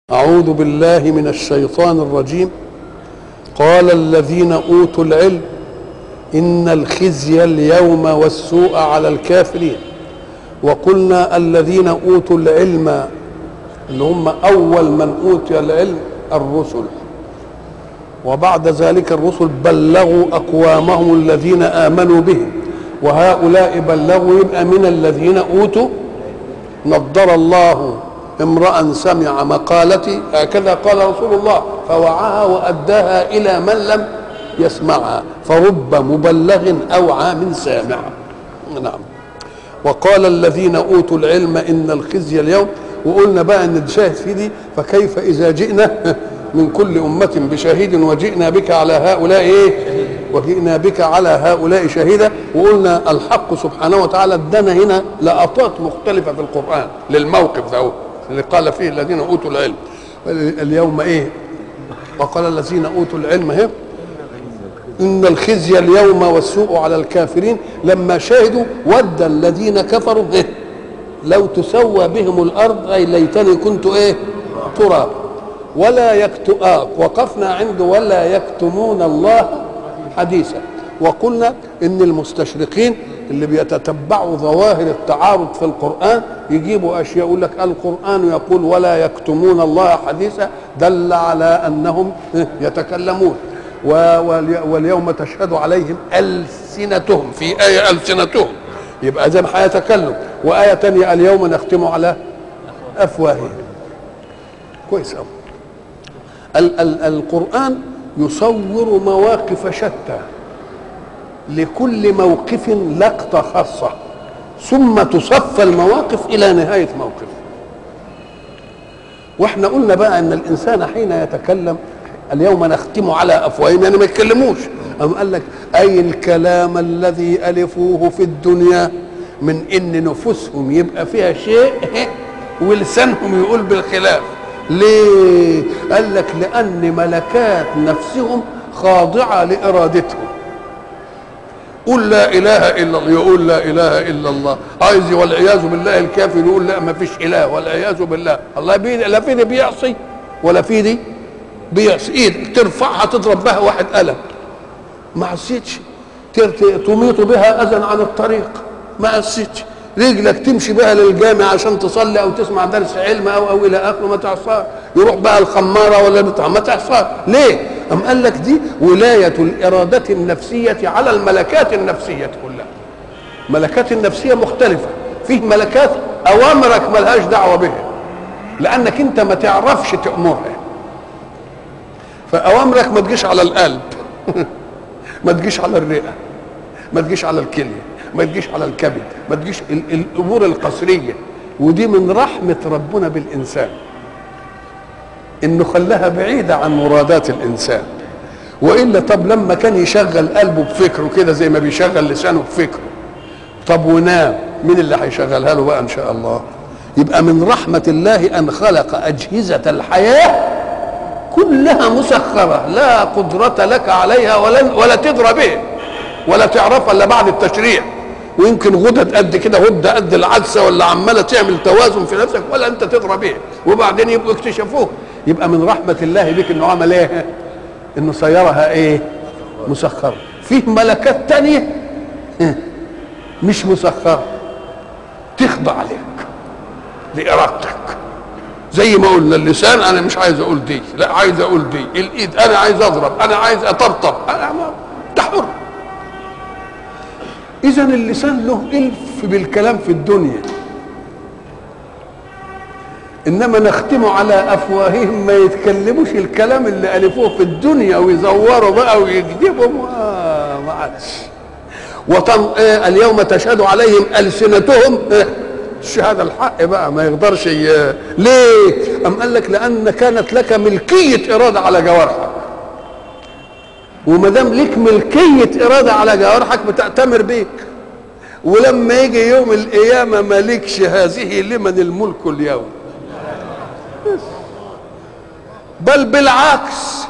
أعوذ بالله من الشيطان الرجيم قال الذين أوتوا العلم إن الخزي اليوم والسوء على الكافرين وقلنا الذين أوتوا العلم اللي هم أول من أوتي العلم الرسل وبعد ذلك الرسل بلغوا أقوامهم الذين آمنوا بهم وهؤلاء بلغوا يبقى من الذين أوتوا نضر الله امرأ سمع مقالتي هكذا قال رسول الله فوعاها وأداها إلى من لم يسمعها فرب مبلغ أوعى من سامع نعم وقال الذين أوتوا العلم إن الخزي اليوم وقلنا بقى ان الشاهد في دي فكيف اذا جئنا من كل امه بشهيد وجئنا بك على هؤلاء ايه وجئنا بك على هؤلاء شهيدا وقلنا الحق سبحانه وتعالى ادانا هنا لقطات مختلفه في القران للموقف ده اللي قال فيه الذين اوتوا العلم اليوم ايه وقال الذين اوتوا العلم هي ان الخزي اليوم والسوء على الكافرين لما شهدوا ود الذين كفروا إيه؟ لو تسوى بهم الارض اي ليتني كنت ايه تراب ولا يكت آه وقفنا عند ولا يكتمون الله حديثا وقلنا ان المستشرقين اللي بيتتبعوا ظواهر التعارض في القرآن يجيبوا أشياء يقول لك القرآن يقول ولا يكتمون الله حديثا دل على أنهم يتكلمون واليوم تشهد عليهم ألسنتهم في آية ألسنتهم يبقى زي ما هيتكلم وآية تانية اليوم نختم على أفواههم كويس أوي ال- ال- القرآن يصور مواقف شتى لكل موقف لقطة خاصة ثم تصفى المواقف إلى نهاية موقف واحنا قلنا بقى ان الانسان حين يتكلم اليوم نختم على افواههم يعني ما يتكلموش أم قال لك اي الكلام الذي الفوه في الدنيا من ان نفوسهم يبقى فيها شيء ولسانهم يقول بالخلاف ليه قال لك لان ملكات نفسهم خاضعه لارادتهم قول لا اله الا الله يقول لا اله الا الله عايز والعياذ بالله الكافر يقول لا ما فيش اله والعياذ بالله الله بي لا في دي بيعصي ولا في دي بيعصي ايدك ترفعها تضرب بها واحد قلم ما عصيتش تميط بها اذى عن الطريق ما عصيتش رجلك تمشي بها للجامع عشان تصلي او تسمع درس علم او او الى اخره ما تعصاش يروح بقى الخماره ولا بتاع ما تعصاش ليه؟ أم قال لك دي ولاية الإرادة النفسية على الملكات النفسية كلها ملكات النفسية مختلفة فيه ملكات أوامرك ملهاش دعوة بها لأنك أنت ما تعرفش تأمرها فأوامرك ما تجيش على القلب ما تجيش على الرئة ما تجيش على الكلية ما تجيش على الكبد ما تجيش الأمور القصرية ودي من رحمة ربنا بالإنسان انه خلاها بعيده عن مرادات الانسان والا طب لما كان يشغل قلبه بفكره كده زي ما بيشغل لسانه بفكره طب ونام مين اللي هيشغلها له بقى ان شاء الله يبقى من رحمه الله ان خلق اجهزه الحياه كلها مسخره لا قدره لك عليها ولا ولا تدرى به ولا تعرفها الا بعد التشريع ويمكن غدد قد كده غده قد العدسه ولا عماله تعمل توازن في نفسك ولا انت تدرى به وبعدين يبقوا اكتشفوه يبقى من رحمة الله بك انه عمل ايه انه سيرها ايه مسخرة فيه ملكات تانية مش مسخرة تخضع لك لإرادتك زي ما قلنا اللسان انا مش عايز اقول دي لا عايز اقول دي الايد انا عايز اضرب انا عايز اطبطب انا ما ده حر اذا اللسان له الف بالكلام في الدنيا انما نختم على افواههم ما يتكلموش الكلام اللي الفوه في الدنيا ويزوروا بقى ويكذبوا ما, ما عادش وطن إيه اليوم تشهد عليهم السنتهم إيه الشهاده الحق بقى ما يقدرش ي... ليه؟ أم قال لك لأن كانت لك ملكية إرادة على جوارحك وما دام لك ملكية إرادة على جوارحك بتأتمر بيك ولما يجي يوم القيامة مالكش هذه لمن الملك اليوم بل بالعكس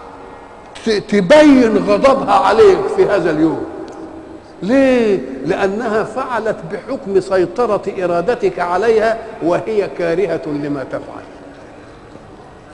تبين غضبها عليك في هذا اليوم ليه لانها فعلت بحكم سيطره ارادتك عليها وهي كارهه لما تفعل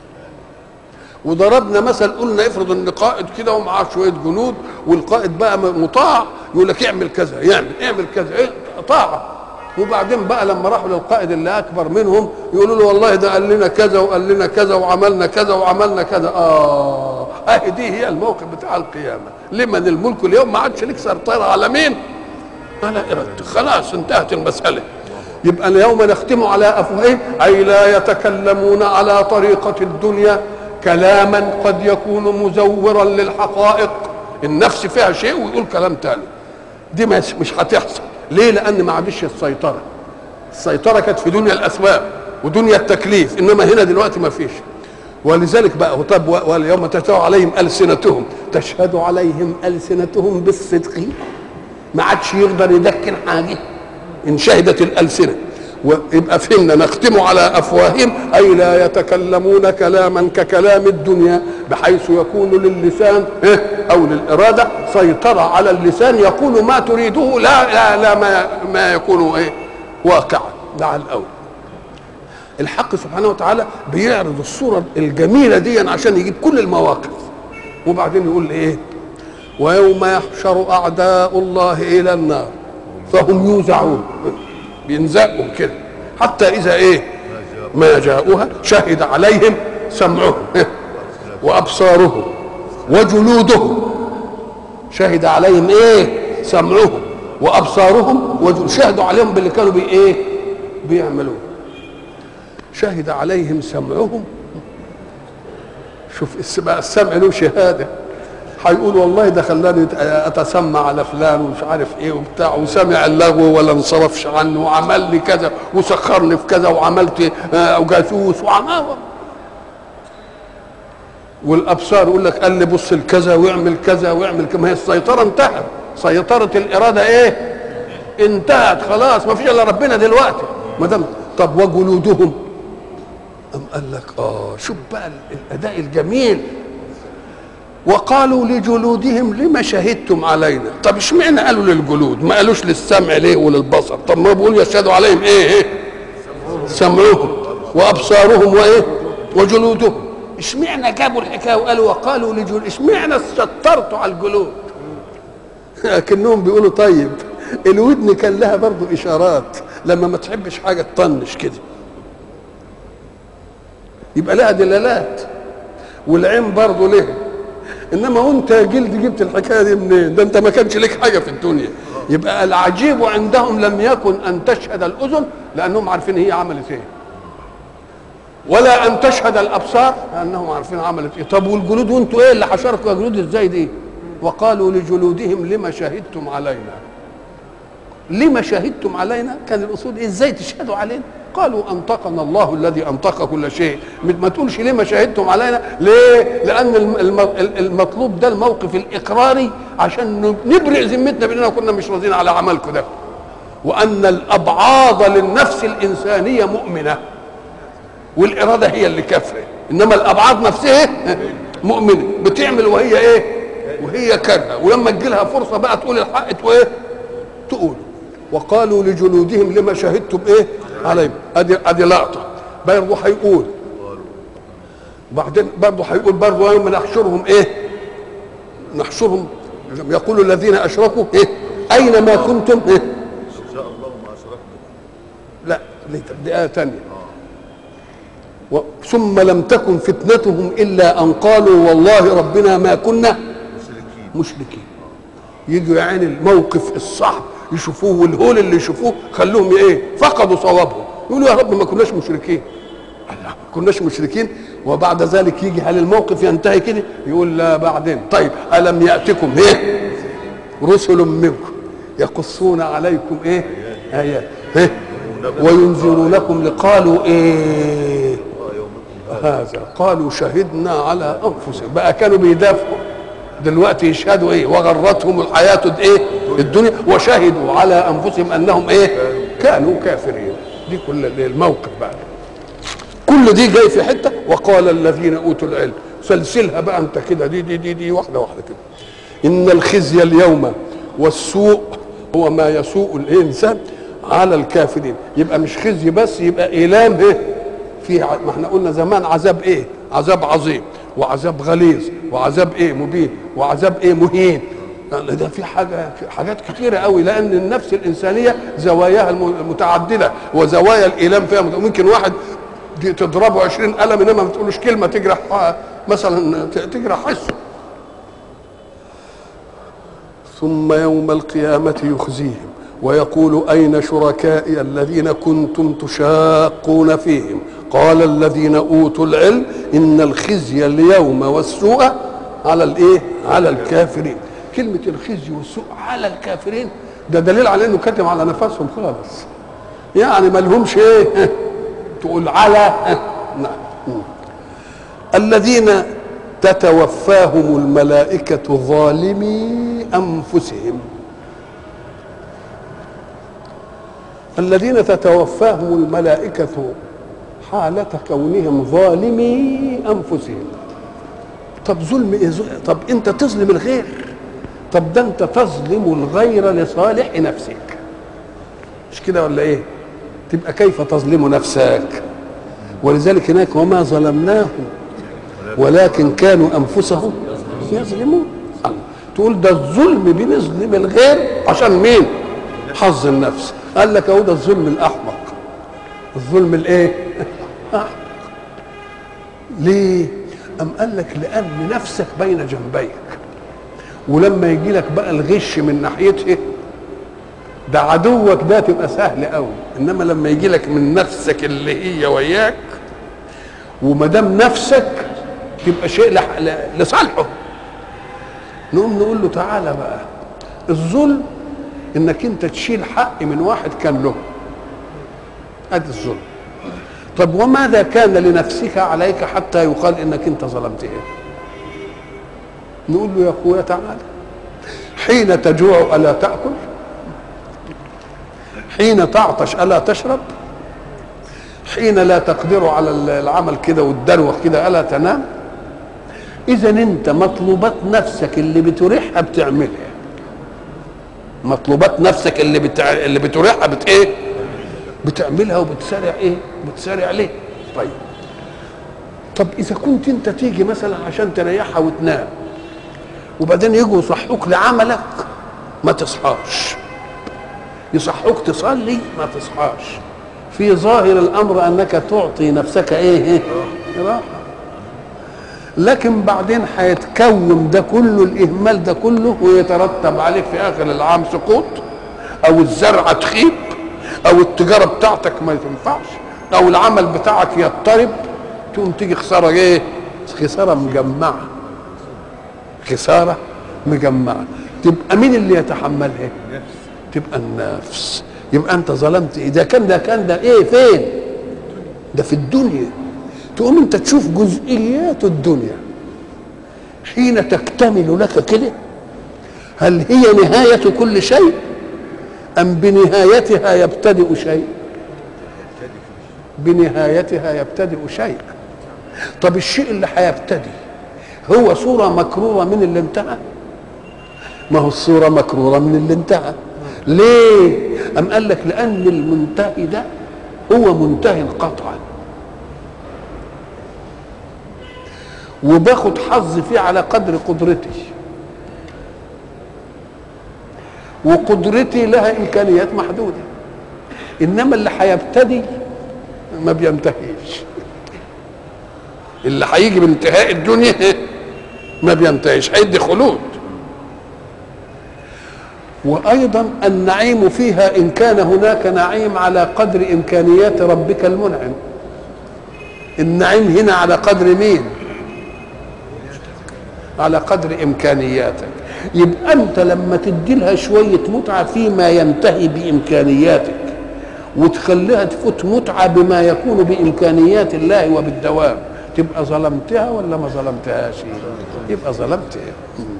وضربنا مثل قلنا افرض ان قائد كده ومعاه شويه جنود والقائد بقى مطاع يقول لك اعمل كذا يعمل اعمل كذا إيه؟ طاعه وبعدين بقى لما راحوا للقائد اللي اكبر منهم يقولوا له والله ده قال لنا كذا وقال لنا كذا وعملنا كذا وعملنا كذا اه اهي دي هي الموقف بتاع القيامه لمن الملك اليوم ما عادش لك سيطره على مين؟ على ارادتك خلاص انتهت المساله يبقى اليوم نختم على افواههم اي لا يتكلمون على طريقه الدنيا كلاما قد يكون مزورا للحقائق النفس فيها شيء ويقول كلام تاني دي مش هتحصل ليه لان ما عادش السيطره السيطره كانت في دنيا الاسباب ودنيا التكليف انما هنا دلوقتي ما فيش ولذلك بقى طب واليوم تشهد عليهم السنتهم تشهد عليهم السنتهم بالصدق ما عادش يقدر يدكن حاجه ان شهدت الالسنه ويبقى فهمنا نختم على افواههم اي لا يتكلمون كلاما ككلام الدنيا بحيث يكون للسان او للاراده سيطره على اللسان يقول ما تريده لا لا لا ما ما يكون ايه واقعا ده على الاول الحق سبحانه وتعالى بيعرض الصوره الجميله دي عشان يجيب كل المواقف وبعدين يقول ايه ويوم يحشر اعداء الله الى النار فهم يوزعون بينزقوا كده حتى اذا ايه ما جاءوها شهد عليهم سمعهم وابصارهم وجلودهم شهد عليهم ايه سمعهم وابصارهم وجلود شهدوا عليهم باللي كانوا بي ايه بيعملوه شهد عليهم سمعهم شوف بقى السمع له شهاده هيقول والله ده خلاني اتسمع على فلان ومش عارف ايه وبتاع وسمع اللغو ولا انصرفش عنه وعمل لي كذا وسخرني في كذا وعملت جاسوس وعمل والابصار يقول لك قال لي بص لكذا واعمل كذا واعمل كما هي السيطره انتهت سيطره الاراده ايه انتهت خلاص ما فيش الا ربنا دلوقتي ما دام طب وجلودهم أم قال لك اه شوف بقى الاداء الجميل وقالوا لجلودهم لما شهدتم علينا طب اشمعنى قالوا للجلود ما قالوش للسمع ليه وللبصر طب ما بيقولوا يشهدوا عليهم ايه ايه سمعهم وابصارهم وايه وجلودهم اشمعنى جابوا الحكايه وقالوا وقالوا لجلود اشمعنى شطرتوا على الجلود لكنهم بيقولوا طيب الودن كان لها برضه اشارات لما ما تحبش حاجه تطنش كده يبقى لها دلالات والعين برضه لها انما وانت يا جلد جبت الحكايه دي منين ده انت ما كانش لك حاجه في الدنيا يبقى العجيب عندهم لم يكن ان تشهد الاذن لانهم عارفين هي عملت ايه ولا ان تشهد الابصار لانهم عارفين عملت ايه طب والجلود وانتوا ايه اللي حشركوا يا جلود ازاي دي وقالوا لجلودهم لما شهدتم علينا لما شهدتم علينا كان الاصول إيه؟ ازاي تشهدوا علينا قالوا انطقنا الله الذي انطق كل شيء ما تقولش ليه ما شهدتم علينا ليه لان المطلوب ده الموقف الاقراري عشان نبرئ ذمتنا باننا كنا مش راضيين على عملكم ده وان الابعاض للنفس الانسانيه مؤمنه والاراده هي اللي كافره انما الابعاض نفسها مؤمنه بتعمل وهي ايه وهي كارهه ولما تجي لها فرصه بقى تقول الحق ايه تقول وقالوا لجلودهم لما شهدتم ايه عليهم ادي ادي لقطه برضه هيقول بعدين برضه هيقول برضه يوم نحشرهم ايه نحشرهم يقول الذين اشركوا ايه اين ما كنتم ايه شاء الله ما اشركنا لا دي آية تانية و- ثم لم تكن فتنتهم إلا أن قالوا والله ربنا ما كنا مشركين مشركين يجوا يعني الموقف الصعب يشوفوه والهول اللي يشوفوه خلوهم ايه فقدوا صوابهم يقولوا يا رب ما كناش مشركين الله ما كناش مشركين وبعد ذلك يجي هل الموقف ينتهي كده يقول لا بعدين طيب ألم يأتكم ايه رسل منكم يقصون عليكم ايه آيات إيه؟ وينذرونكم لقالوا ايه هذا قالوا شهدنا على انفسهم بقى كانوا بيدافعوا دلوقتي يشهدوا ايه وغرتهم الحياه ايه الدنيا وشهدوا على انفسهم انهم ايه كانوا كافرين دي كل الموقف بقى كل دي جاي في حته وقال الذين اوتوا العلم سلسلها بقى انت كده دي دي دي دي واحده واحده كده ان الخزي اليوم والسوء هو ما يسوء الانسان على الكافرين يبقى مش خزي بس يبقى ايلام ايه في ع- ما احنا قلنا زمان عذاب ايه عذاب عظيم وعذاب غليظ وعذاب ايه مبين وعذاب ايه مهين يعني ده في حاجه في حاجات كتيره قوي لان النفس الانسانيه زواياها الم- المتعدده وزوايا الايلام فيها مت- ممكن واحد دي تضربه 20 قلم انما ما تقولوش كلمه تجرح آه، مثلا ت- تجرح حسه ثم يوم القيامة يخزيهم ويقول أين شركائي الذين كنتم تشاقون فيهم قال الذين أوتوا العلم إن الخزي اليوم والسوء على الإيه؟ على الكافرين كلمة الخزي والسوء على الكافرين ده دليل على إنه كتم على نفسهم خالص يعني ما لهمش إيه تقول على نعم الذين تتوفاهم الملائكة ظالمي أنفسهم الذين تتوفاهم الملائكة حالة كونهم ظالمي أنفسهم طب ظلم إيه ظلم؟ طب أنت تظلم الغير طب ده أنت تظلم الغير لصالح نفسك مش كده ولا إيه تبقى كيف تظلم نفسك ولذلك هناك وما ظلمناهم ولكن كانوا انفسهم يظلمون الله. تقول ده الظلم بنظلم الغير عشان مين حظ النفس قال لك اهو ده الظلم الاحمق الظلم الايه أحمق. ليه ام قال لك لان نفسك بين جنبيك ولما يجي لك بقى الغش من ناحيته ده عدوك ده تبقى سهل قوي انما لما يجي لك من نفسك اللي هي وياك وما دام نفسك تبقى شيء لح- ل- لصالحه نقوم نقول له تعالى بقى الظلم انك انت تشيل حق من واحد كان له ادي الظلم طب وماذا كان لنفسك عليك حتى يقال انك انت ظلمت ايه نقول له يا اخويا تعالى حين تجوع الا تاكل حين تعطش الا تشرب حين لا تقدر على العمل كده والدروخ كده الا تنام اذا انت مطلوبات نفسك اللي بتريحها بتعملها مطلوبات نفسك اللي بتع... اللي بتريحها بت ايه بتعملها وبتسارع ايه بتسارع ليه طيب طب اذا كنت انت تيجي مثلا عشان تريحها وتنام وبعدين يجوا يصحوك لعملك ما تصحاش يصحوك تصلي ما تصحاش في ظاهر الامر انك تعطي نفسك ايه إيه؟ راحه لكن بعدين هيتكون ده كله الاهمال ده كله ويترتب عليه في اخر العام سقوط او الزرعه تخيب او التجاره بتاعتك ما تنفعش او العمل بتاعك يضطرب تقوم تيجي خساره ايه خساره مجمعه خساره مجمعه تبقى مين اللي يتحملها تبقى النفس يبقى انت ظلمت ايه ده كان ده كان ده ايه فين ده في الدنيا تقوم انت تشوف جزئيات الدنيا حين تكتمل لك كده هل هي نهاية كل شيء أم بنهايتها يبتدئ شيء بنهايتها يبتدئ شيء طب الشيء اللي هيبتدي هو صورة مكرورة من اللي انتهى ما هو الصورة مكرورة من اللي انتهى ليه أم قال لك لأن المنتهي ده هو منتهي قطعا وباخد حظ فيه على قدر قدرتي وقدرتي لها امكانيات محدوده انما اللي هيبتدي ما بينتهيش اللي هيجي بانتهاء الدنيا ما بينتهيش هيدي خلود وايضا النعيم فيها ان كان هناك نعيم على قدر امكانيات ربك المنعم النعيم هنا على قدر مين على قدر امكانياتك يبقى انت لما تدي لها شويه متعه فيما ينتهي بامكانياتك وتخليها تفوت متعه بما يكون بامكانيات الله وبالدوام تبقى ظلمتها ولا ما ظلمتهاش يبقى ظلمتها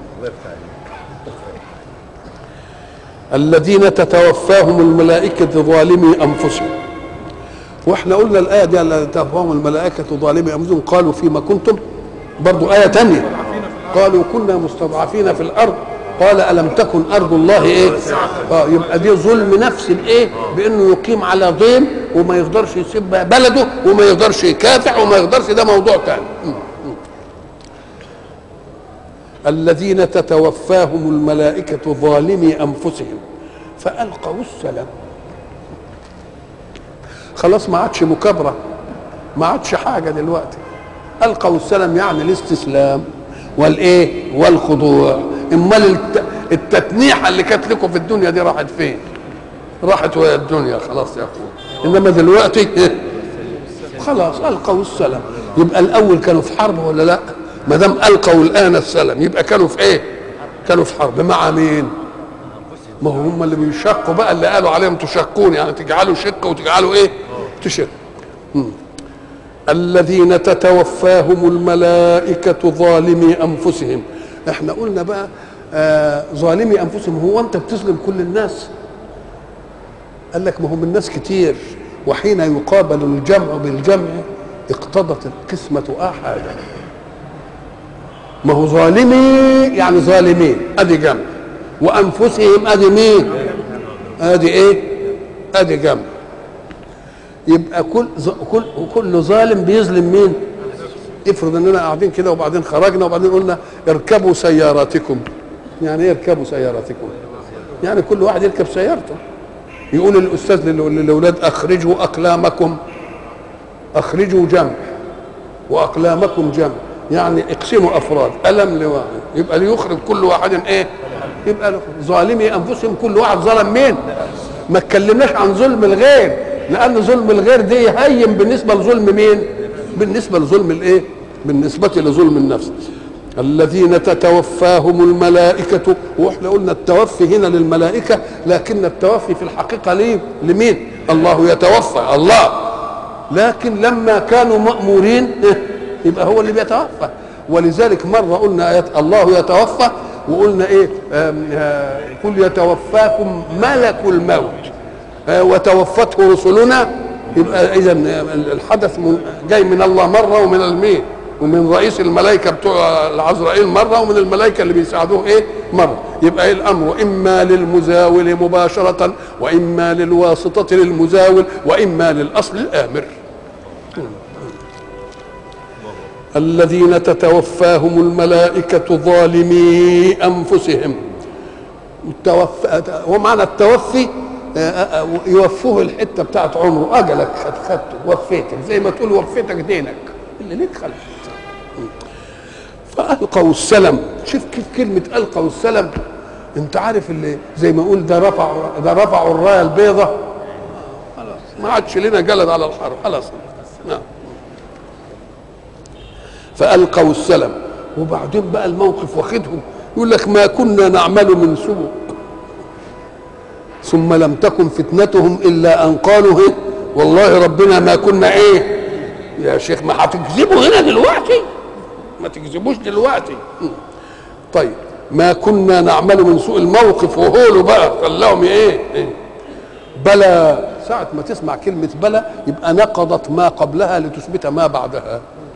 الذين تتوفاهم الملائكة ظالمي أنفسهم واحنا قلنا الآية دي الذين تتوفاهم الملائكة ظالمي أنفسهم قالوا فيما كنتم برضو آية تانية قالوا كنا مستضعفين في الأرض قال ألم تكن أرض الله إيه آه يبقى دي ظلم نفس الإيه بأنه يقيم على ضيم وما يقدرش يسيب بلده وما يقدرش يكافح وما يقدرش ده موضوع تاني م- م. الذين تتوفاهم الملائكة ظالمي أنفسهم فألقوا السلام خلاص ما عادش مكابرة ما عادش حاجة دلوقتي ألقوا السلام يعني الاستسلام والإيه والخضوع امال الت- التتنيحة اللي كانت لكم في الدنيا دي راحت فين راحت ويا الدنيا خلاص يا أخوة إنما دلوقتي خلاص ألقوا السلام يبقى الأول كانوا في حرب ولا لا ما دام ألقوا الآن السلام يبقى كانوا في إيه كانوا في حرب مع مين ما هو هم اللي بيشقوا بقى اللي قالوا عليهم تشقون يعني تجعلوا شق وتجعلوا ايه تشق مم. الذين تتوفاهم الملائكة ظالمي أنفسهم احنا قلنا بقى آه ظالمي أنفسهم هو أنت بتظلم كل الناس قال لك ما هم الناس كتير وحين يقابل الجمع بالجمع اقتضت القسمة أحدا ما هو ظالمي يعني ظالمين ادي جمع وانفسهم ادي مين ادي ايه ادي جمع يبقى كل ظ- كل كل ظالم بيظلم مين افرض اننا قاعدين كده وبعدين خرجنا وبعدين قلنا اركبوا سياراتكم يعني ايه اركبوا سياراتكم يعني كل واحد يركب سيارته يقول الاستاذ لل- للاولاد اخرجوا اقلامكم اخرجوا جمع واقلامكم جمع يعني اقسموا افراد قلم لواحد يبقى ليخرج كل واحد ايه يبقى له ظالمي انفسهم كل واحد ظلم مين ما اتكلمناش عن ظلم الغير لان ظلم الغير دي هين بالنسبه لظلم مين بالنسبه لظلم الايه بالنسبه لظلم النفس الذين تتوفاهم الملائكة واحنا قلنا التوفي هنا للملائكة لكن التوفي في الحقيقة ليه؟ لمين؟ الله يتوفى الله لكن لما كانوا مأمورين إيه؟ يبقى هو اللي بيتوفى ولذلك مرة قلنا آيات الله يتوفى وقلنا ايه آم، آه، قل يتوفاكم ملك الموت آه، وتوفته رسلنا يبقى اذا الحدث من جاي من الله مره ومن المين ومن رئيس الملائكه بتوع العزرائيل مره ومن الملائكه اللي بيساعدوه ايه مره يبقى ايه الامر اما للمزاول مباشره واما للواسطه للمزاول واما للاصل الامر الذين تتوفاهم الملائكة ظالمي أنفسهم التوفى ومعنى التوفي آه، آه، يوفوه الحتة بتاعت عمره أجلك خد خدته وفيتك زي ما تقول وفيتك دينك اللي ليك خلف فألقوا السلم شوف كيف كلمة ألقوا السلم أنت عارف اللي زي ما أقول ده رفع ده رفعوا الراية البيضة خلاص ما عادش لنا جلد على الحرب خلاص نعم فألقوا السلم وبعدين بقى الموقف واخدهم يقول لك ما كنا نعمل من سوء ثم لم تكن فتنتهم إلا أن قالوا هي والله ربنا ما كنا إيه يا شيخ ما هتكذبوا هنا دلوقتي ما تكذبوش دلوقتي م. طيب ما كنا نعمل من سوء الموقف وهولوا بقى خلاهم ايه, إيه؟ بلى ساعة ما تسمع كلمة بلى يبقى نقضت ما قبلها لتثبت ما بعدها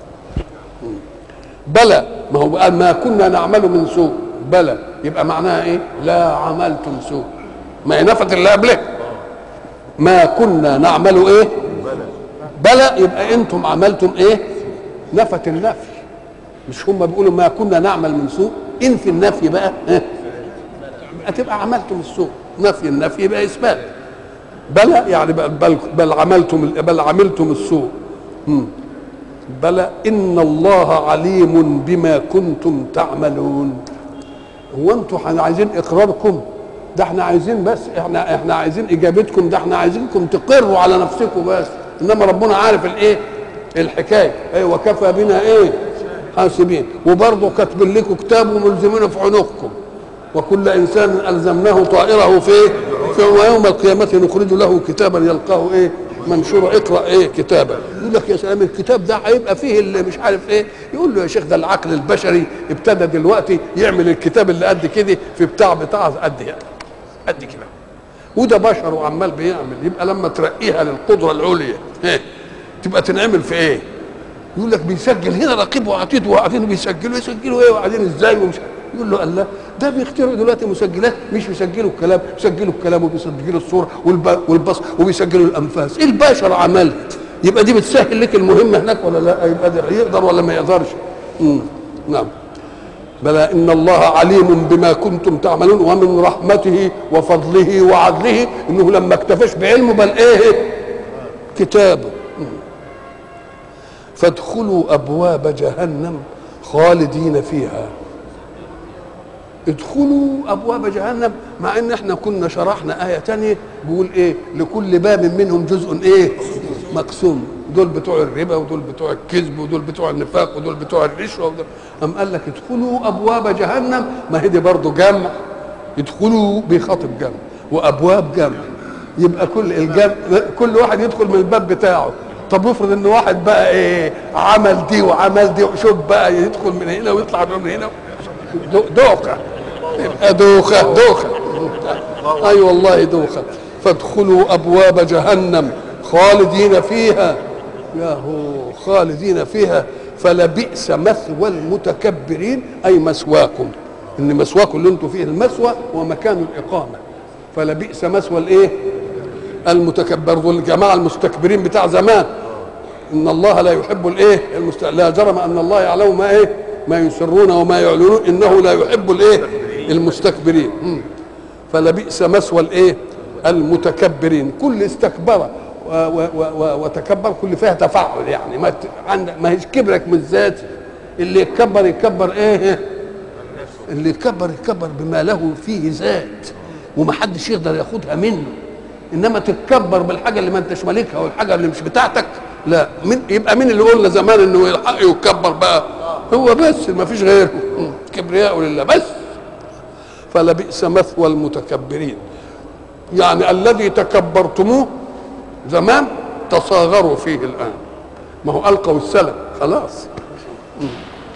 بلى ما هو قال ما كنا نعمل من سوء بلى يبقى معناها ايه لا عملتم سوء ما هي نفت اللي قبله ما كنا نعمل ايه بلى يبقى انتم عملتم ايه نفت النفي مش هم بيقولوا ما كنا نعمل من سوء انفي النفي بقى ها هتبقى عملتم السوء نفي النفي يبقى اثبات بلى يعني بل, بل, بل عملتم بل عملتم السوء مم. بلى ان الله عليم بما كنتم تعملون هو انتوا احنا عايزين اقراركم ده احنا عايزين بس احنا احنا عايزين اجابتكم ده احنا عايزينكم تقروا على نفسكم بس انما ربنا عارف الايه الحكايه ايه وكفى بنا ايه حاسبين وبرضه كاتبين لكم كتاب وملزمين في عنقكم وكل انسان الزمناه طائره في ايه في ويوم القيامه نخرج له كتابا يلقاه ايه منشور اقرا ايه كتابا يقول لك يا سلام الكتاب ده هيبقى فيه اللي مش عارف ايه يقول له يا شيخ ده العقل البشري ابتدى دلوقتي يعمل الكتاب اللي قد كده في بتاع بتاع قد يعني قد كده وده بشر وعمال بيعمل يبقى لما ترقيها للقدره العليا ايه تبقى تنعمل في ايه يقول لك بيسجل هنا رقيب وعتيد وقاعدين بيسجلوا يسجلوا ايه وقاعدين ازاي ومش يقول له الله ده بيخترعوا دلوقتي مسجلات مش بيسجلوا الكلام بيسجلوا الكلام وبيسجلوا الصوره والب- والبص وبيسجلوا الانفاس ايه البشر عملت يبقى دي بتسهل لك المهمه هناك ولا لا يبقى ده يقدر ولا ما يقدرش مم. نعم بلى ان الله عليم بما كنتم تعملون ومن رحمته وفضله وعدله انه لما اكتفاش بعلمه بل ايه كتابه فادخلوا ابواب جهنم خالدين فيها ادخلوا ابواب جهنم مع ان احنا كنا شرحنا ايه تانية بيقول ايه لكل باب منهم جزء ايه مقسوم دول بتوع الربا ودول بتوع الكذب ودول بتوع النفاق ودول بتوع الرشوه ودول ام قال لك ادخلوا ابواب جهنم ما هي دي برضه جمع ادخلوا بيخاطب جمع وابواب جمع يبقى كل الجمع كل واحد يدخل من الباب بتاعه طب افرض ان واحد بقى ايه عمل دي وعمل دي وشوف بقى يدخل من هنا ويطلع من هنا دو- دوخه يبقى دوخه دوخه اي أيوة والله دوخه فادخلوا ابواب جهنم خالدين فيها يا هو خالدين فيها فلبئس مثوى المتكبرين اي مثواكم ان مثواكم اللي انتم فيه المثوى ومكان الاقامه فلبئس مثوى الايه المتكبر دول الجماعه المستكبرين بتاع زمان ان الله لا يحب الايه المست... لا جرم ان الله يعلم ما ايه ما يسرون وما يعلنون انه لا يحب الايه المستكبرين مم. فلبئس مثوى الايه المتكبرين كل استكبر و و و و وتكبر كل فيها تفعل يعني ما ت... عند... ما هيش كبرك من ذات اللي يتكبر يتكبر ايه اللي يتكبر يتكبر بما له فيه ذات ومحدش يقدر ياخدها منه انما تتكبر بالحاجه اللي ما انتش مالكها والحاجه اللي مش بتاعتك لا من يبقى مين اللي قلنا زمان انه الحق يتكبر بقى هو بس ما فيش غيره مم. كبرياء لله بس فلبئس مثوى المتكبرين يعني الذي تكبرتموه زمان تصاغروا فيه الان ما هو القوا السلم خلاص مم.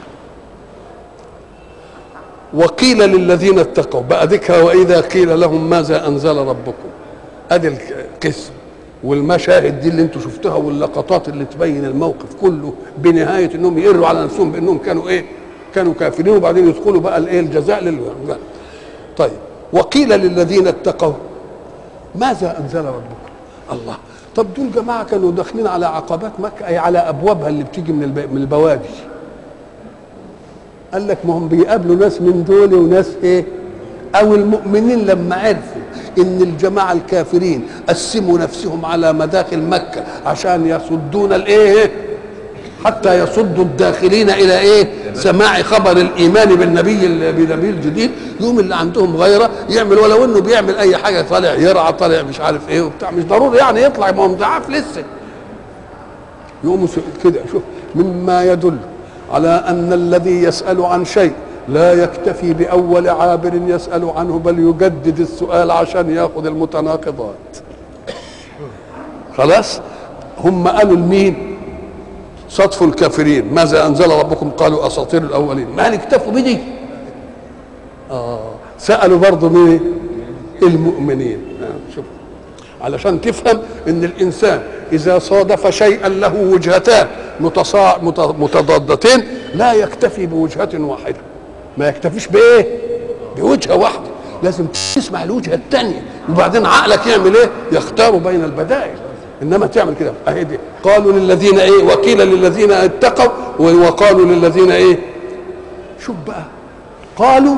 وقيل للذين اتقوا بقى ذكر واذا قيل لهم ماذا انزل ربكم ادي القسم والمشاهد دي اللي انتم شفتوها واللقطات اللي تبين الموقف كله بنهايه انهم يقروا على نفسهم بانهم كانوا ايه كانوا كافرين وبعدين يدخلوا بقى الايه الجزاء لل طيب وقيل للذين اتقوا ماذا انزل ربكم الله طب دول جماعه كانوا داخلين على عقبات مكه اي على ابوابها اللي بتيجي من الب... من البوادي قال لك ما هم بيقابلوا ناس من دول وناس ايه او المؤمنين لما عرفوا ان الجماعه الكافرين قسموا نفسهم على مداخل مكه عشان يصدون الايه حتى يصدوا الداخلين الى ايه سماع خبر الايمان بالنبي بالنبي الجديد يوم اللي عندهم غيره يعمل ولو انه بيعمل اي حاجه طالع يرعى طالع مش عارف ايه وبتاع مش ضروري يعني يطلع ما هو ضعاف لسه يقوموا كده شوف مما يدل على ان الذي يسال عن شيء لا يكتفي باول عابر يسال عنه بل يجدد السؤال عشان ياخذ المتناقضات خلاص هم قالوا لمين صدف الكافرين ماذا انزل ربكم قالوا اساطير الاولين ما هل اكتفوا بدي اه سالوا برضه مين المؤمنين آه. شوف علشان تفهم ان الانسان اذا صادف شيئا له وجهتان متصا... مت... متضادتين لا يكتفي بوجهه واحده ما يكتفيش بايه بوجهه واحده لازم تسمع الوجهه الثانيه وبعدين عقلك يعمل ايه يختار بين البدائل انما تعمل كده اهي دي قالوا للذين ايه وقيل للذين اتقوا وقالوا للذين ايه شوف بقى قالوا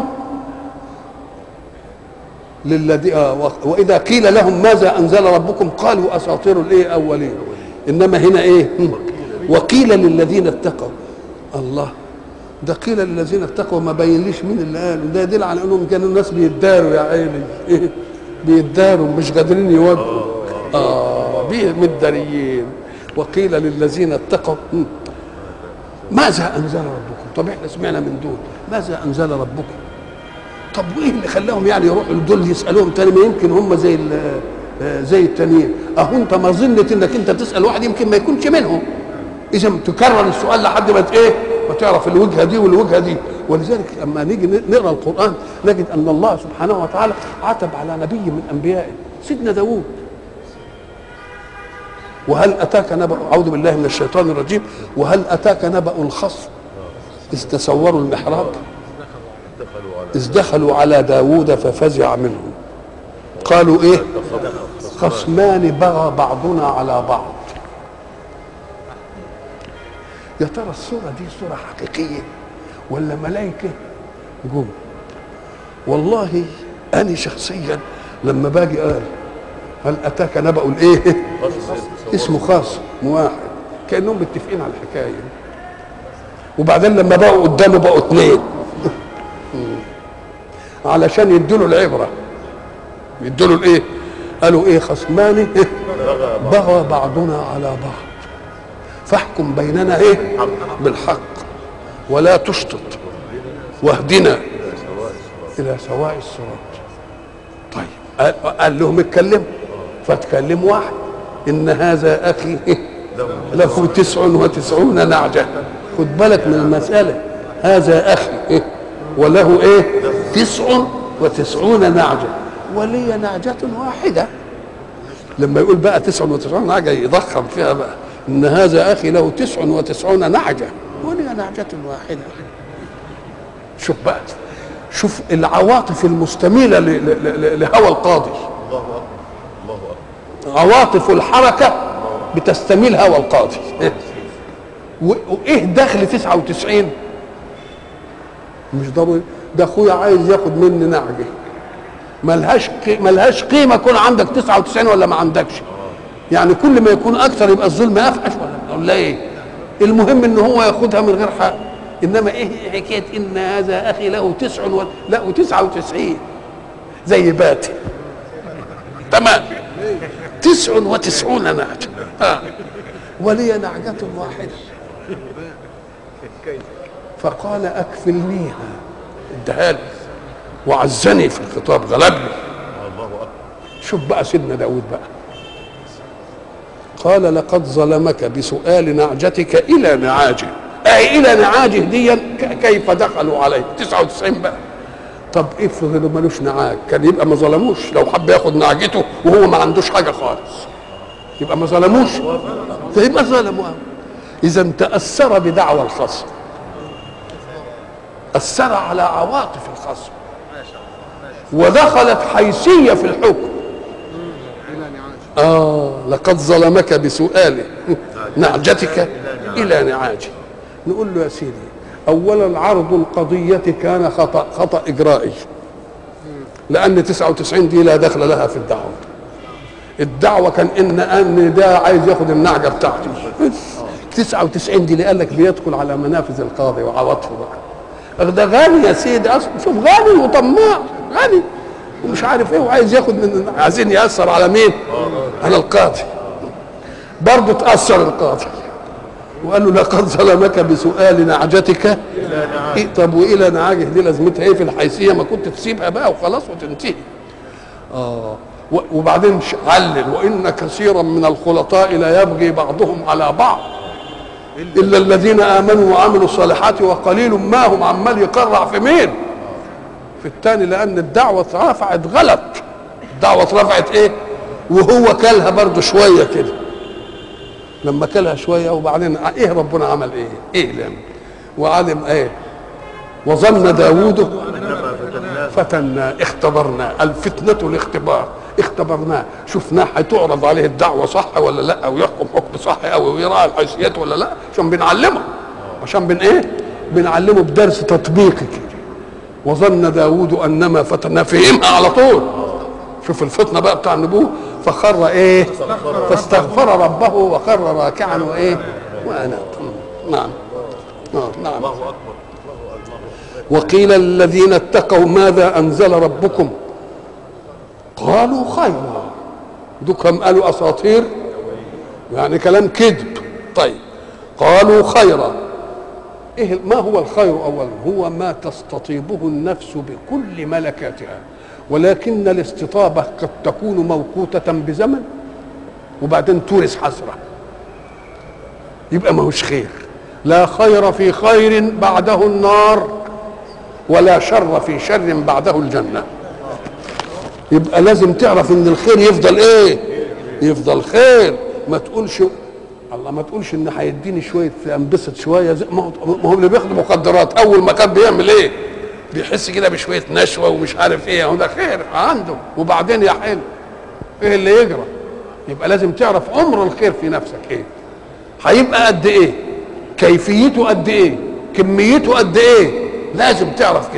للذي آه واذا قيل لهم ماذا انزل ربكم قالوا اساطير الايه اولين انما هنا ايه وقيل للذين اتقوا الله ده قيل للذين اتقوا ما بينليش مين اللي قالوا ده يدل على انهم كانوا الناس بيداروا يا عيني إيه؟ بيداروا مش قادرين يواجهوا اه متداريين وقيل للذين اتقوا ماذا انزل ربكم طب احنا سمعنا من دول ماذا انزل ربكم طب وايه اللي خلاهم يعني يروحوا لدول يسالوهم تاني ما يمكن هم زي زي التانيين اهو انت ما ظنت انك انت تسال واحد يمكن ما يكونش منهم اذا تكرر السؤال لحد ما ايه ما تعرف الوجهه دي والوجهه دي ولذلك لما نيجي نقرا القران نجد ان الله سبحانه وتعالى عتب على نبي من انبيائه سيدنا داوود وهل اتاك نبأ اعوذ بالله من الشيطان الرجيم وهل اتاك نبأ الخصم اذ تسوروا المحراب إذ دخلوا على داوود ففزع منهم قالوا إيه خصمان بغى بعضنا على بعض يا ترى الصورة دي صورة حقيقية ولا ملائكة جم والله انا شخصيا لما باجي قال هل اتاك نبأ الايه اسمه خاص واحد كانهم متفقين على الحكايه وبعدين لما بقوا قدامه بقوا اثنين علشان يدوا العبره يدوا له الايه قالوا ايه خصمان بغى بعضنا على بعض فاحكم بيننا ايه بالحق ولا تشطط واهدنا الى سواء الصراط طيب قال, قال لهم اتكلموا فاتكلم واحد ان هذا اخي له تسع وتسعون نعجه خد بالك من المساله هذا اخي وله ايه تسع وتسعون نعجه ولي نعجه واحده لما يقول بقى تسع وتسعون نعجه يضخم فيها بقى ان هذا اخي له تسع وتسعون نعجه ولي نعجه واحده شوف بقى شوف العواطف المستميله ل- ل- ل- لهوى القاضي الله اكبر الله اكبر عواطف الحركه بتستميل هوى القاضي و- وايه دخل 99 مش ضروري ده اخويا عايز ياخد مني نعجه ملهاش قي- ملهاش قيمه يكون عندك 99 ولا ما عندكش يعني كل ما يكون اكثر يبقى الظلم افحش ولا ولا ايه المهم ان هو ياخدها من غير حق انما ايه حكايه ان هذا اخي له تسع و... لا وتسعة وتسعين زي باتي تمام تسع وتسعون نعجة آه. ولي نعجة واحدة فقال أكفلنيها ادها لي وعزني في الخطاب غلبني الله اكبر شوف بقى سيدنا داود بقى قال لقد ظلمك بسؤال نعجتك إلى نعاجه أي إلى نعاجه دي ك- كيف دخلوا عليه 99 بقى طب افرض انه ملوش نعاج كان يبقى ما ظلموش لو حب ياخد نعجته وهو ما عندوش حاجه خالص يبقى ما ظلموش فيبقى ظلموا اذا تاثر بدعوى الخصم اثر على عواطف الخصم ودخلت حيثيه في الحكم اه لقد ظلمك بسؤاله نعجتك الى نعاجه نقول له يا سيدي اولا عرض القضيه كان خطا خطا اجرائي لان 99 دي لا دخل لها في الدعوه الدعوه كان ان ان ده عايز ياخد النعجه بتاعتي 99 دي اللي قال لك بيدخل على منافذ القاضي وعواطفه بقى ده غني يا سيدي اصلا شوف غني وطماع غني ومش عارف ايه وعايز ياخد من عايزين ياثر على مين؟ على القاضي برضه تاثر القاضي وقال له لقد ظلمك بسؤال نعجتك إيه طب والى نعاجه دي لازمتها ايه في الحيثيه ما كنت تسيبها بقى وخلاص وتنتهي اه و- وبعدين ش- علل وان كثيرا من الخلطاء لا يبغي بعضهم على بعض الا الذين امنوا وعملوا الصالحات وقليل ما هم عمال يقرع في مين في الثاني لان الدعوه اترفعت غلط الدعوه اترفعت ايه وهو كلها برضه شويه كده لما كلها شويه وبعدين ايه ربنا عمل ايه ايه لم وعلم ايه وظن داوود فتنا اختبرنا الفتنة الاختبار اختبرناه شفناه هتعرض عليه الدعوة صح ولا لا ويحكم حكم صح او يراعي الحيثيات ولا لا عشان بنعلمه عشان بن ايه بنعلمه بدرس تطبيقي كده وظن داوود انما فتنا فهمها على طول شوف الفتنه بقى بتاع النبوه فخر ايه فاستغفر ربه وخر راكعا وايه وانا نعم آه، نعم الله اكبر وقيل الذين اتقوا ماذا انزل ربكم قالوا خيرا دوكم قالوا اساطير يعني كلام كذب طيب قالوا خيرا إيه ما هو الخير اولا هو ما تستطيبه النفس بكل ملكاتها ولكن الاستطابه قد تكون موقوته بزمن وبعدين تورث حسره يبقى ما هوش خير لا خير في خير بعده النار ولا شر في شر بعده الجنه يبقى لازم تعرف ان الخير يفضل ايه يفضل خير ما تقولش الله ما تقولش ان هيديني شويه انبسط شويه زي ما هو ما هو اللي بياخد مخدرات اول ما كان بيعمل ايه بيحس كده بشويه نشوه ومش عارف ايه هو ده خير عنده وبعدين يا حلو ايه اللي يجرى يبقى لازم تعرف عمر الخير في نفسك ايه هيبقى قد ايه كيفيته قد ايه كميته قد ايه لازم تعرف كده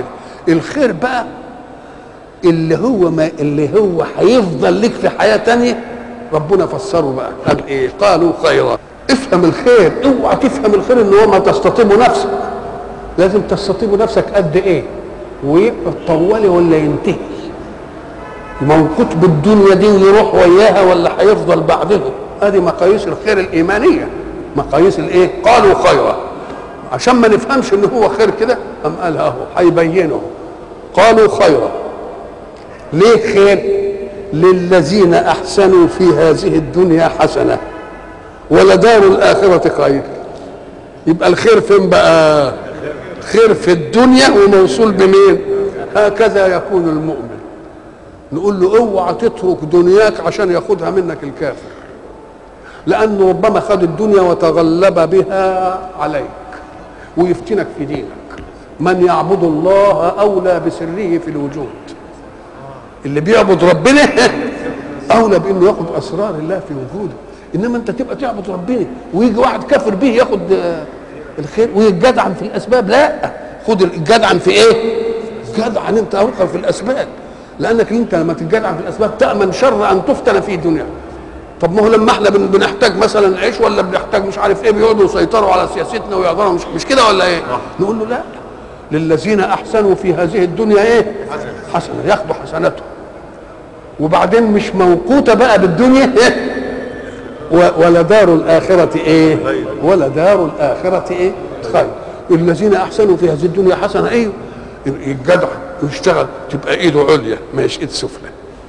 الخير بقى اللي هو ما اللي هو هيفضل لك في حياه تانية ربنا فسره بقى قال ايه قالوا خيرا افهم الخير اوعى تفهم الخير ان هو ما تستطيب نفسك لازم تستطيب نفسك قد ايه ويبقى طوالي ولا ينتهي موقوت بالدنيا دي ويروح وياها ولا هيفضل بعدها ادي مقاييس الخير الايمانيه مقاييس الايه قالوا خيرا عشان ما نفهمش ان هو خير كده قام قال اهو هيبينه قالوا خيرا ليه خير للذين احسنوا في هذه الدنيا حسنه ولدار الاخره خير يبقى الخير فين بقى خير في الدنيا وموصول بمين هكذا يكون المؤمن نقول له اوعى تترك دنياك عشان ياخدها منك الكافر لانه ربما خد الدنيا وتغلب بها عليك ويفتنك في دينك من يعبد الله اولى بسره في الوجود اللي بيعبد ربنا اولى بانه ياخد اسرار الله في وجوده انما انت تبقى تعبد ربنا ويجي واحد كافر به ياخد الخير ويتجدعن في الاسباب لا خد الجدعن في ايه جدعن انت اوقع في الاسباب لانك انت لما تتجدعن في الاسباب تامن شر ان تفتن في دنيا طب ما هو لما احنا بنحتاج مثلا عيش ولا بنحتاج مش عارف ايه بيقعدوا يسيطروا على سياستنا ويقدروا مش, مش كده ولا ايه نقول له لا للذين احسنوا في هذه الدنيا ايه حسنه ياخدوا حسناتهم وبعدين مش موقوته بقى بالدنيا إيه؟ ولا دار الآخرة إيه؟ ولا دار الآخرة إيه؟ خير الذين أحسنوا في هذه الدنيا حسنة إيه؟ يتجدع ويشتغل تبقى إيده عليا مش إيد سفلى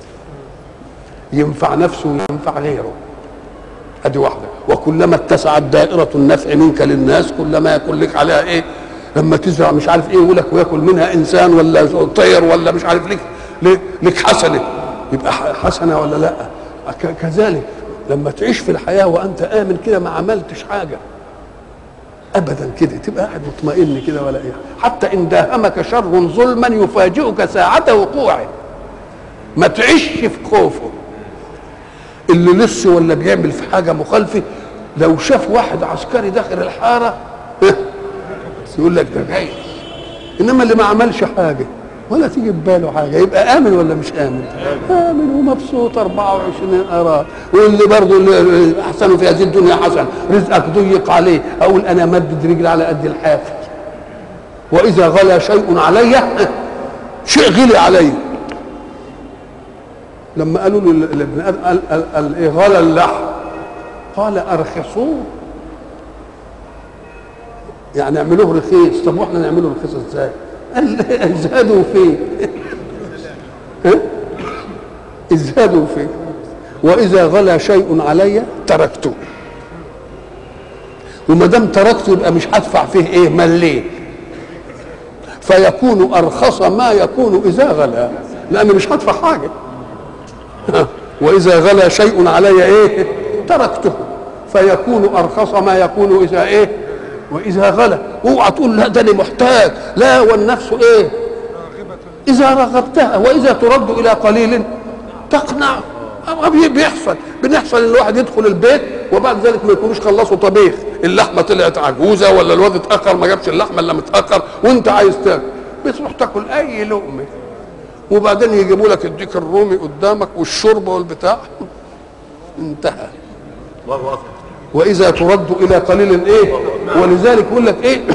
ينفع نفسه وينفع غيره ادي واحده وكلما اتسعت دائره النفع منك للناس كلما يكون لك عليها ايه لما تزرع مش عارف ايه يقول لك وياكل منها انسان ولا طير ولا مش عارف لك لك حسنه يبقى حسنه ولا لا كذلك لما تعيش في الحياه وانت امن كده ما عملتش حاجه ابدا كده تبقى قاعد مطمئن كده ولا ايه حتى ان داهمك شر ظلما يفاجئك ساعه وقوعه ما تعيش في خوفه اللي لسه ولا بيعمل في حاجه مخالفه لو شاف واحد عسكري داخل الحاره يقول لك ده جاي انما اللي ما عملش حاجه ولا تيجي في باله حاجه يبقى امن ولا مش امن امن ومبسوط 24 قرار واللي برضه اللي احسنوا في هذه الدنيا حسن رزقك ضيق عليه اقول انا مدد رجلي على قد الحافل واذا غلى شيء علي شيء غلي علي لما قالوا له لابن ادم قال ايه غلى اللحم قال ارخصوه يعني اعملوه رخيص طب واحنا نعمله رخيص ازاي؟ قال ازهدوا فيه ازهدوا فيه واذا غلى شيء علي تركته وما دام تركته يبقى مش هدفع فيه ايه مليه فيكون ارخص ما يكون اذا غلى لان مش هدفع حاجه واذا غلى شيء علي ايه تركته فيكون ارخص ما يكون اذا ايه واذا غلى اوعى تقول لا ده انا محتاج لا والنفس ايه اذا رغبتها واذا ترد الى قليل تقنع بيحصل بنحصل ان الواحد يدخل البيت وبعد ذلك ما يكونوش خلصوا طبيخ اللحمه طلعت عجوزه ولا الواد اتاخر ما جابش اللحمه الا متاخر وانت عايز تاكل بتروح تاكل اي لقمه وبعدين يجيبوا لك الديك الرومي قدامك والشوربه والبتاع انتهى الله اكبر واذا ترد الى قليل ايه ولذلك يقول لك ايه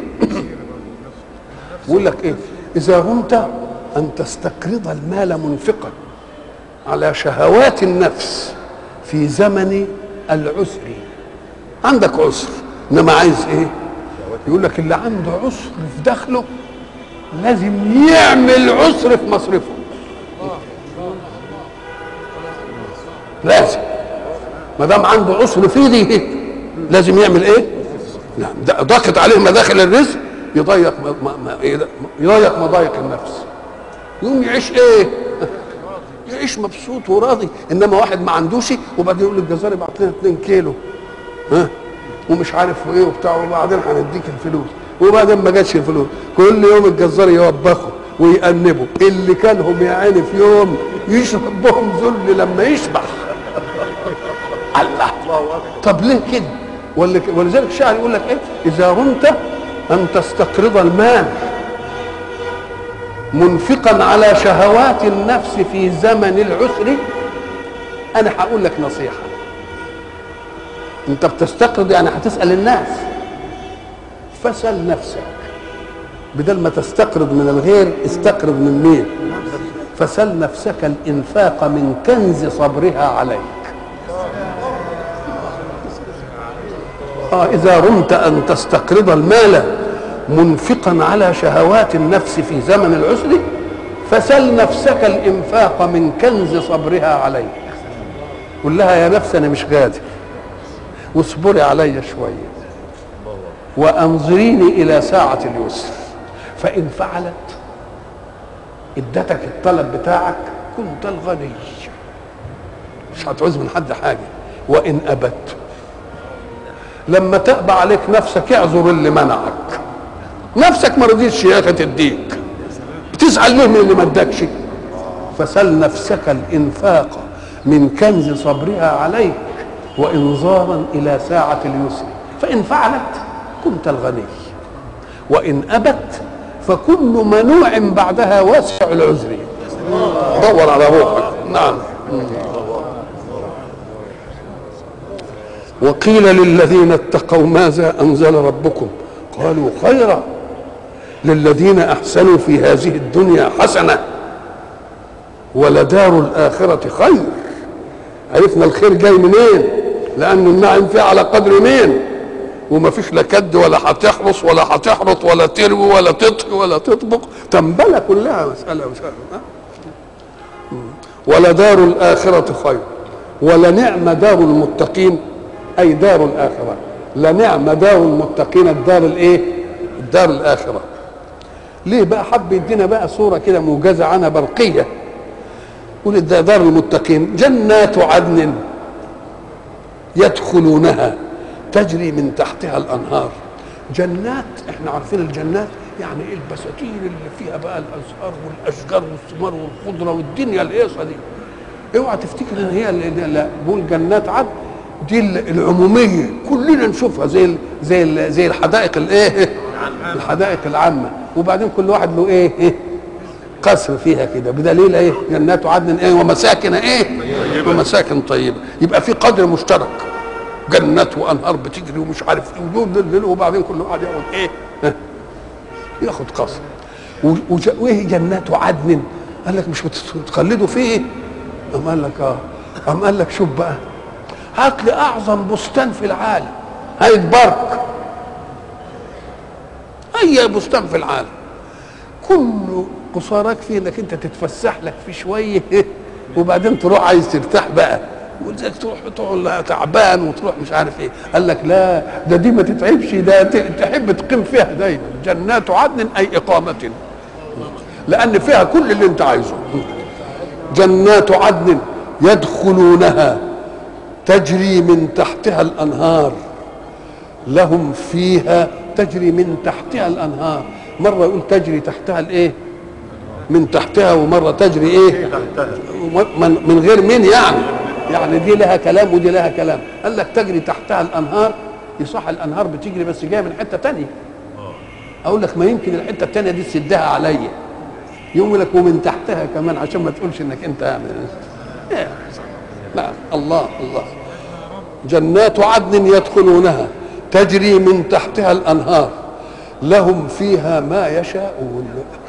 يقول لك ايه اذا غمت ان تستقرض المال منفقا على شهوات النفس في زمن العسر عندك عسر انما عايز ايه يقول لك اللي عنده عسر في دخله لازم يعمل عسر في مصرفه لازم ما دام عنده عسر في دي لازم يعمل ايه؟ لا ضاقت عليه مداخل الرزق يضيق ما ما يضيق مضايق النفس يقوم يعيش ايه؟ يعيش مبسوط وراضي انما واحد ما عندوش وبعدين يقول للجزار ابعت لنا 2 كيلو ها ومش عارف ايه وبتاع وبعدين هنديك الفلوس وبعدين ما جاتش الفلوس كل يوم الجزار يوبخه ويأنبه اللي كانهم يا عيني في يوم يشرب بهم ذل لما يشبع الله طب ليه كده ولذلك الشاعر يقول لك ايه اذا رمت ان تستقرض المال منفقا على شهوات النفس في زمن العسر انا هقول لك نصيحه انت بتستقرض يعني هتسال الناس فاسال نفسك بدل ما تستقرض من الغير استقرض من مين فسل نفسك الانفاق من كنز صبرها عليك آه إذا رمت أن تستقرض المال منفقا على شهوات النفس في زمن العسر فسل نفسك الإنفاق من كنز صبرها عليك قل لها يا نفس أنا مش قادر واصبري علي شوية وأنظريني إلى ساعة اليسر فإن فعلت ادتك الطلب بتاعك كنت الغني مش هتعوز من حد حاجة وإن أبت لما تأبى عليك نفسك اعذر اللي منعك نفسك ما رضيتش يا اخي تديك بتزعل ليه من اللي ما ادكش فسل نفسك الانفاق من كنز صبرها عليك وانظارا الى ساعه اليسر فان فعلت كنت الغني وان ابت فكل منوع بعدها واسع العذر دور على روحك نعم وقيل للذين اتقوا ماذا انزل ربكم قالوا خيرا للذين احسنوا في هذه الدنيا حسنه ولدار الاخره خير عرفنا الخير جاي منين لان النعم فيه على قدر مين وما فيش لا كد ولا هتحرص ولا هتحرط ولا تروي ولا تطهي ولا تطبخ تنبله كلها مساله مساله ولدار الاخره خير ولنعم دار المتقين اي دار الاخره لنعم دار المتقين الدار الايه الدار الاخره ليه بقى حب يدينا بقى صوره كده موجزه عنها برقيه يقول ده دار المتقين جنات عدن يدخلونها تجري من تحتها الانهار جنات احنا عارفين الجنات يعني ايه البساتين اللي فيها بقى الازهار والاشجار والثمار والخضره والدنيا الهيصه دي اوعى تفتكر ان هي اللي لا بقول جنات عدن دي العموميه كلنا نشوفها زي ال زي ال زي الحدائق الايه الحدائق العامه وبعدين كل واحد له ايه, إيه؟ قصر فيها كده بدليل ايه جنات عدن ايه ومساكن ايه ومساكن طيبه يبقى في قدر مشترك جنات وانهار بتجري ومش عارف ايه وبعدين كل واحد ياخد ايه ياخد قصر وايه جنات عدن قال لك مش بتخلدوا فيه قام قال لك اه قام قال لك شوف بقى هات لي اعظم بستان في العالم هيتبارك اي بستان في العالم كله قصارك فيه انك انت تتفسح لك فيه شويه وبعدين تروح عايز ترتاح بقى ولذلك تروح تقعد تعبان وتروح مش عارف ايه قال لك لا ده دي ما تتعبش ده تحب تقيم فيها دايما جنات عدن اي اقامه لان فيها كل اللي انت عايزه جنات عدن يدخلونها تجري من تحتها الانهار لهم فيها تجري من تحتها الانهار مره يقول تجري تحتها الايه من تحتها ومره تجري ايه من, من غير مين يعني يعني دي لها كلام ودي لها كلام قال لك تجري تحتها الانهار يصح الانهار بتجري بس جايه من حته تانية اقول لك ما يمكن الحته التانية دي تسدها عليا يقول لك ومن تحتها كمان عشان ما تقولش انك انت يعني نعم الله الله جنات عدن يدخلونها تجري من تحتها الانهار لهم فيها ما يشاءون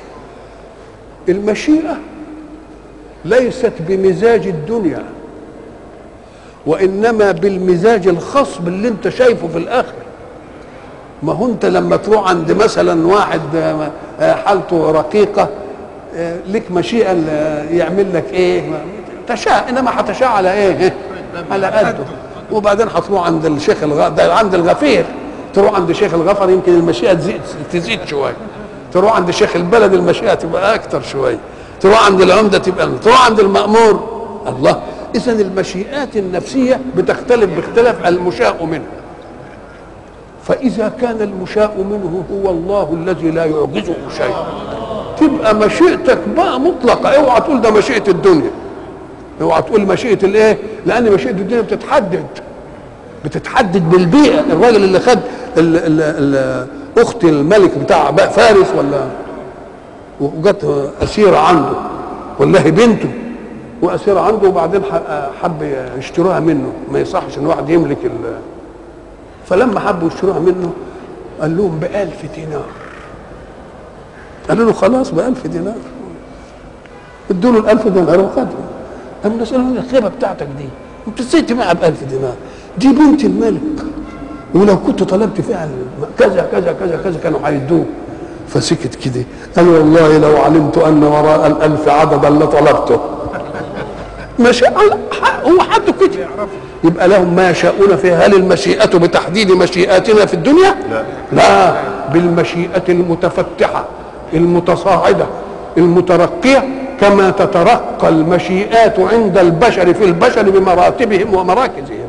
المشيئه ليست بمزاج الدنيا وانما بالمزاج الخاص باللي انت شايفه في الاخر ما هو انت لما تروح عند مثلا واحد حالته رقيقه لك مشيئه يعمل لك ايه تشاء انما هتشاء على ايه على قده وبعدين هتروح عند الشيخ الغ... ده عند الغفير تروح عند شيخ الغفر يمكن المشيئه تزيد تزيد شويه تروح عند شيخ البلد المشيئه تبقى اكتر شويه تروح عند العمده تبقى تروح عند المامور الله اذا المشيئات النفسيه بتختلف باختلاف المشاء منه فاذا كان المشاء منه هو الله الذي لا يعجزه شيء تبقى مشيئتك بقى مطلقه اوعى تقول ده مشيئه الدنيا اوعى تقول مشيئه الايه لان مشيئه الدنيا بتتحدد بتتحدد بالبيئه الراجل اللي خد ال ال ال اخت الملك بتاع فارس ولا وجت اسيره عنده والله بنته واسيره عنده وبعدين ح- حب يشتروها منه ما يصحش ان واحد يملك ال فلما حبوا يشتروها منه قال لهم بألف دينار قالوا له خلاص بألف دينار ادوا له الألف دينار وخدهم قام نسأله الخيبة بتاعتك دي انت ازاي تبيعها بألف دينار دي بنت الملك ولو كنت طلبت فيها الم- كذا كذا كذا كذا كانوا هيدوه فسكت كده قال والله لو علمت ان وراء الالف عددا لطلبته مش هو حد كده يبقى لهم ما يشاءون فيها هل المشيئة بتحديد مشيئاتنا في الدنيا؟ لا. لا بالمشيئة المتفتحة المتصاعدة المترقية كما تترقى المشيئات عند البشر في البشر بمراتبهم ومراكزهم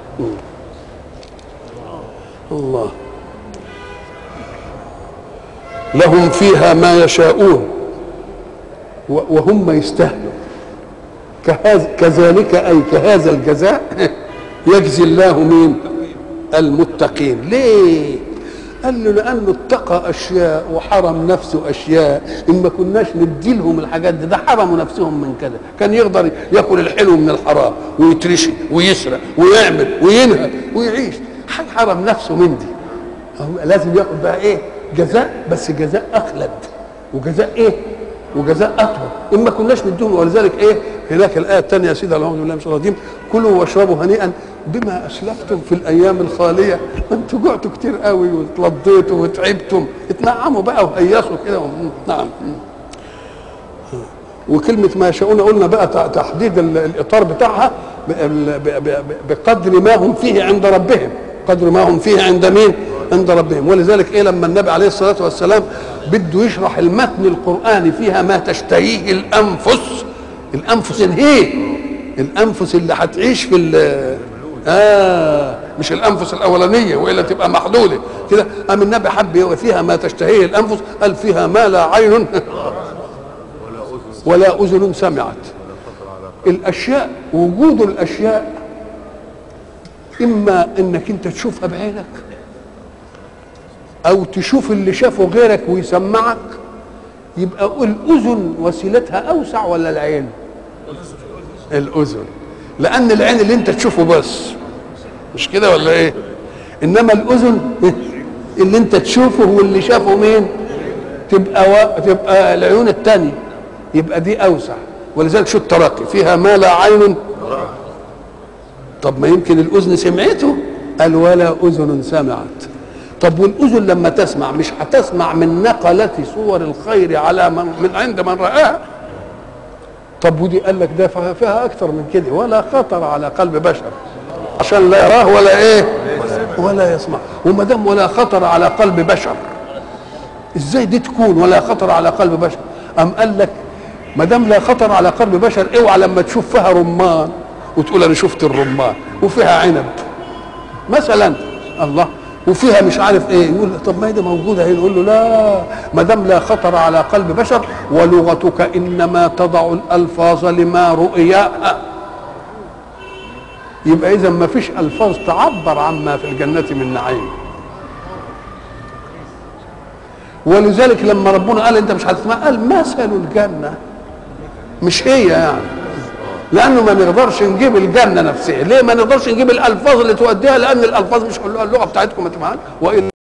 الله لهم فيها ما يشاءون و- وهم يستاهلوا كهذا كذلك اي كهذا الجزاء يجزي الله مين المتقين ليه قال له لانه اتقى اشياء وحرم نفسه اشياء ان ما كناش ندي لهم الحاجات دي ده حرموا نفسهم من كده كان يقدر ياكل الحلو من الحرام ويترشي ويسرق ويعمل وينهب ويعيش حاجه حرم نفسه من دي هو لازم ياخد بقى ايه جزاء بس جزاء اخلد وجزاء ايه وجزاء اطول ان ما كناش نديهم ولذلك ايه هناك الايه الثانيه يا سيدي اعوذ بالله من الشيطان الرجيم كلوا واشربوا هنيئا بما اسلفتم في الايام الخاليه ما انتوا جعتوا كتير قوي واتلضيتوا وتعبتم اتنعموا بقى وهيصوا كده نعم وكلمة ما يشاءون قلنا بقى ت- تحديد ال- الإطار بتاعها ب- ب- ب- ب- بقدر ما هم فيه عند ربهم قدر ما هم فيه عند مين عند ربهم ولذلك إيه لما النبي عليه الصلاة والسلام بده يشرح المتن القرآني فيها ما تشتهيه الأنفس الأنفس الهي الأنفس اللي هتعيش في ال- آه مش الأنفس الأولانية وإلا تبقى محدودة كده قام النبي حب فيها ما تشتهيه الأنفس قال فيها ما لا عين ولا اذن سمعت الاشياء وجود الاشياء اما انك انت تشوفها بعينك او تشوف اللي شافه غيرك ويسمعك يبقى الاذن وسيلتها اوسع ولا العين الاذن لان العين اللي انت تشوفه بس مش كده ولا ايه انما الاذن اللي انت تشوفه واللي شافه مين تبقى و... تبقى العيون الثانيه يبقى دي اوسع ولذلك شو الترقي فيها ما لا عين طب ما يمكن الاذن سمعته قال ولا اذن سمعت طب والاذن لما تسمع مش هتسمع من نقلة صور الخير على من, من عند من رآها طب ودي قال لك ده فيها- فيها اكتر من كده ولا خطر على قلب بشر عشان لا يراه ولا ايه ولا يسمع وما دام ولا خطر على قلب بشر ازاي دي تكون ولا خطر على قلب بشر ام قال لك ما دام لا خطر على قلب بشر اوعى لما تشوف فيها رمان وتقول انا شفت الرمان وفيها عنب مثلا الله وفيها مش عارف ايه يقول طب ما هي دي موجوده هي نقول له لا ما دام لا خطر على قلب بشر ولغتك انما تضع الالفاظ لما رؤياها يبقى اذا ما فيش الفاظ تعبر عما في الجنه من نعيم ولذلك لما ربنا قال انت مش هتسمع قال مثل الجنه مش هي يعني لانه ما نقدرش نجيب الجنه نفسها ليه ما نقدرش نجيب الالفاظ اللي تؤديها لان الالفاظ مش كلها اللغه بتاعتكم ما تفهمها والا